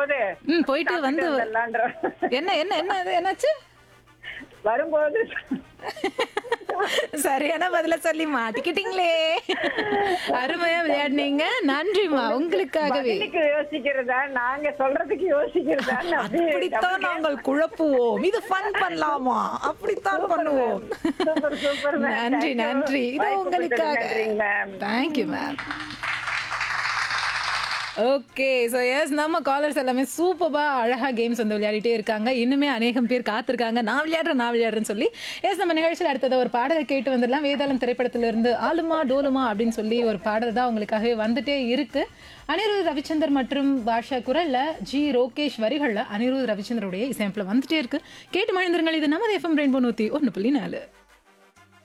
வரும்போது ம் போயிட்டு வந்து வந்துடலான்ற என்ன என்ன என்ன இது என்னாச்சு வரும்போது சரியான பதில சொல்லி மாட்டிக்கிட்டீங்களே அருமையா விளையாடுனீங்க நன்றிமா உங்களுக்காகவே பதிலுக்கு யோசிக்கிறதா நாங்க சொல்றதுக்கு யோசிக்கிறதா அப்படித்தான் நாங்கள் குழப்புவோம் இது ஃபன் பண்ணலாமா அப்படித்தான் பண்ணுவோம் சூப்பர் சூப்பர் நன்றி நன்றி இது உங்களுக்காக நன்றிங்க ma'am thank you ma'am okay so yes நம்ம காலர்ஸ் எல்லாமே சூப்பராக அழகாக கேம்ஸ் வந்து விளையாடிட்டே இருக்காங்க இன்னுமே அநேகம் பேர் காத்திருக்காங்க நான் விளையாடுறேன் நான் விளையாடுறேன்னு சொல்லி எஸ் நம்ம நிகழ்ச்சியில் அடுத்தது ஒரு பாடலை கேட்டு வந்துடலாம் வேதாளம் திரைப்படத்திலிருந்து ஆலுமா டோலுமா அப்படின்னு சொல்லி ஒரு பாடல் தான் உங்களுக்காகவே வந்துட்டே இருக்கு அனிருத் ரவிச்சந்தர் மற்றும் பாஷா குரல்ல ஜி ரோகேஷ் வரிகளில் அனிருத் ரவிச்சந்தருடைய இசையமைப்பில் வந்துட்டே இருக்கு கேட்டு மகிழ்ந்திருங்கள் இது நமது எஃப்எம் ரெயின்போ நூற்றி ஒன்று புள்ளி நாலு